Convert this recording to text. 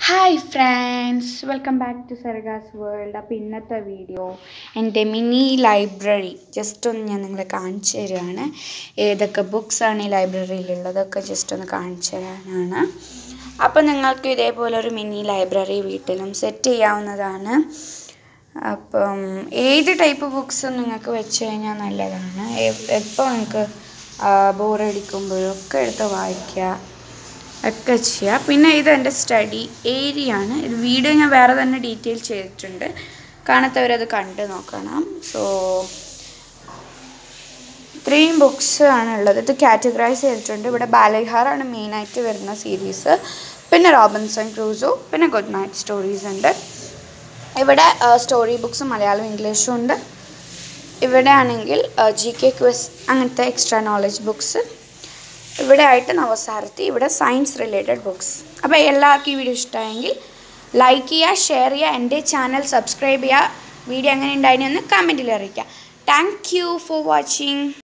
hi friends welcome back to Sargas world അപ്പോൾ ഇന്നത്തെ video എൻ്റെ മിനി ലൈബ്രറി ജസ്റ്റ് ഒന്ന് ഞാൻ നിങ്ങളെ കാണിച്ചു തരികയാണ് ഏതൊക്കെ ബുക്സാണ് ഈ ലൈബ്രറിയിലുള്ളതൊക്കെ ജസ്റ്റ് ഒന്ന് കാണിച്ചു തരാനാണ് അപ്പോൾ നിങ്ങൾക്ക് ഇതേപോലെ ഒരു മിനി ലൈബ്രറി വീട്ടിലും സെറ്റ് ചെയ്യാവുന്നതാണ് അപ്പം ഏത് ടൈപ്പ് ബുക്സും നിങ്ങൾക്ക് വെച്ച് കഴിഞ്ഞാൽ നല്ലതാണ് എപ്പോൾ നിങ്ങൾക്ക് ബോറടിക്കുമ്പോഴൊക്കെ എടുത്ത് വായിക്കുക ഒക്കെ ചെയ്യുക പിന്നെ ഇത് എൻ്റെ സ്റ്റഡി ഏരിയ ആണ് ഇത് വീഡിയോ ഞാൻ വേറെ തന്നെ ഡീറ്റെയിൽ ചെയ്തിട്ടുണ്ട് കാണാത്തവരത് കണ്ട് നോക്കണം സോ ഇത്രയും ബുക്സ് ആണുള്ളത് ഇത് കാറ്റഗറൈസ് ചെയ്തിട്ടുണ്ട് ഇവിടെ ബാലവിഹാറാണ് മെയിനായിട്ട് വരുന്ന സീരീസ് പിന്നെ റോബിൻസൺ ക്രൂസോ പിന്നെ ഗുഡ് നൈറ്റ് സ്റ്റോറീസ് ഉണ്ട് ഇവിടെ സ്റ്റോറി ബുക്സ് മലയാളം ഇംഗ്ലീഷും ഉണ്ട് ഇവിടെ ആണെങ്കിൽ ജി കെ ക്വസ് അങ്ങനത്തെ എക്സ്ട്രാ നോളജ് ബുക്സ് ഇവിടെ ആയിട്ട് നവസാരത്തി ഇവിടെ സയൻസ് റിലേറ്റഡ് ബുക്സ് അപ്പോൾ എല്ലാവർക്കും ഈ വീഡിയോ ഇഷ്ടമായെങ്കിൽ ലൈക്ക് ചെയ്യുക ഷെയർ ചെയ്യുക എൻ്റെ ചാനൽ സബ്സ്ക്രൈബ് ചെയ്യുക വീഡിയോ എങ്ങനെ ഉണ്ടായിരുന്നു എന്ന് കമൻറ്റിൽ അറിയിക്കുക താങ്ക് യു ഫോർ വാച്ചിങ്